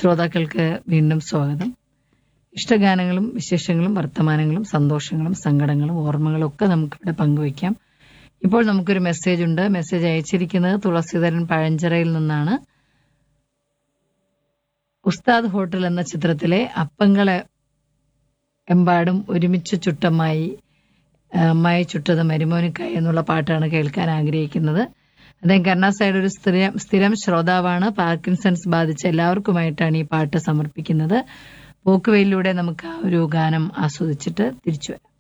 ശ്രോതാക്കൾക്ക് വീണ്ടും സ്വാഗതം ഇഷ്ടഗാനങ്ങളും വിശേഷങ്ങളും വർത്തമാനങ്ങളും സന്തോഷങ്ങളും സങ്കടങ്ങളും ഓർമ്മകളും ഒക്കെ നമുക്കിവിടെ പങ്കുവയ്ക്കാം ഇപ്പോൾ നമുക്കൊരു മെസ്സേജ് ഉണ്ട് മെസ്സേജ് അയച്ചിരിക്കുന്നത് തുളസീധരൻ പഴഞ്ചിറയിൽ നിന്നാണ് ഉസ്താദ് ഹോട്ടൽ എന്ന ചിത്രത്തിലെ അപ്പങ്ങളെ എമ്പാടും ഒരുമിച്ച് ചുട്ടമായി അമ്മായി ചുട്ടത് മരുമോനിക്കായി എന്നുള്ള പാട്ടാണ് കേൾക്കാൻ ആഗ്രഹിക്കുന്നത് അദ്ദേഹം കരുണാസൈഡ് ഒരു സ്ഥിരം സ്ഥിരം ശ്രോതാവാണ് പാർക്കിൻസൺസ് ബാധിച്ച എല്ലാവർക്കുമായിട്ടാണ് ഈ പാട്ട് സമർപ്പിക്കുന്നത് പോക്കുവയിലൂടെ നമുക്ക് ആ ഒരു ഗാനം ആസ്വദിച്ചിട്ട് തിരിച്ചു വരാം